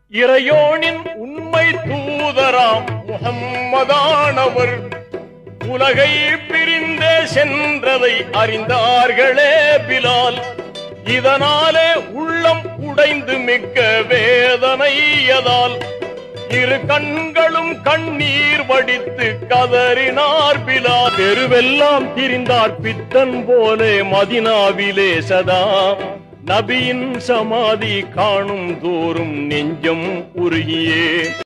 இறையோனின் உண்மை தூதராம் முகம்மதானவர் உலகை பிரிந்தே சென்றதை அறிந்தார்களே பிலால் இதனாலே உள்ளம் உடைந்து மிக்க வேதனையதால் இரு கண்களும் கண்ணீர் வடித்து கதறினார் பிலா தெருவெல்லாம் திரிந்தார் பித்தன் போலே மதினாவிலே சதா நபியின் சமாதி காணும் தோறும் நெஞ்சம் உருகியே